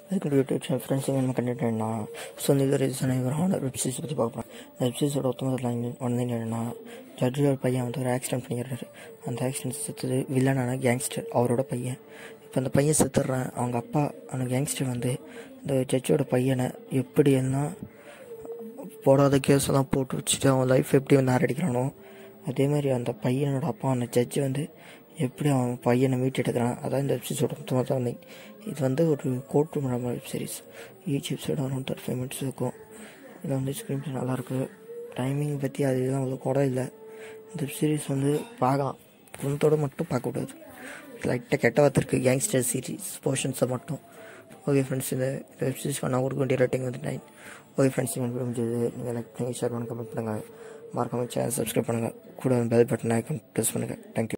welcome to YouTube channel friends என்ன content என்னன்னா so இந்த இது ரீசன் இவர் ஹானர் வெப் சீரிஸ் பற்றி பார்க்க போகிறோம் இந்த வெப் சீரிஸோட ஒத்துமதில் ஒன்று என்னன்னா ஜட்ஜோட பையன் வந்து ஒரு ஆக்சிடென்ட் பண்ணிடுறாரு அந்த ஆக்சிடென்ட் செத்துது வில்லனான கேங்ஸ்டர் அவரோட பையன் இப்போ அந்த பையன் செத்துடுறான் அவங்க அப்பா அந்த கேங்ஸ்டர் வந்து இந்த ஜட்ஜோட பையனை எப்படி எல்லாம் போடாத கேஸ் எல்லாம் போட்டு வச்சுட்டு அவன் லைஃப் எப்படி வந்து ஆரடிக்கிறானோ அதே மாதிரி அந்த பையனோட அப்பா அந்த ஜட்ஜு வந்து எப்படி அவன் பையனை மீட்டெடுக்கிறான் அதான் இந்த எபிசோட மொத்தமாக தான் வந்து இது வந்து ஒரு court room web series each episode around thirty five minutes இருக்கும் இதில் வந்து ஸ்க்ரீன் பிளே நல்லாயிருக்கு டைமிங் பற்றி அது இதெல்லாம் அவ்வளோ கூட இல்லை இந்த வெப் சீரிஸ் வந்து பார்க்கலாம் குணத்தோடு மட்டும் பார்க்கக்கூடாது லைட்டாக கெட்ட வார்த்தை கேங்ஸ்டர் சீரிஸ் போர்ஷன்ஸை மட்டும் ஓகே ஃப்ரெண்ட்ஸ் இந்த வெப் சீரிஸ் பண்ணால் கொடுக்க வேண்டிய ரேட்டிங் வந்து நைன் ஓகே ஃப்ரெண்ட்ஸ் உங்களுக்கு முடிஞ்சது நீங்கள் லைக் பண்ணுங்கள் ஷேர் பண்ணுங்கள் கமெண்ட் பண்ணுங்கள் மறக்காமல் சேனல் சப்ஸ்கிரைப் பண்ணுங்கள் கூட பெல் பட்டன் ஐக்கன் ப்ரெஸ் பண்ணுங்கள் தேங்க்யூ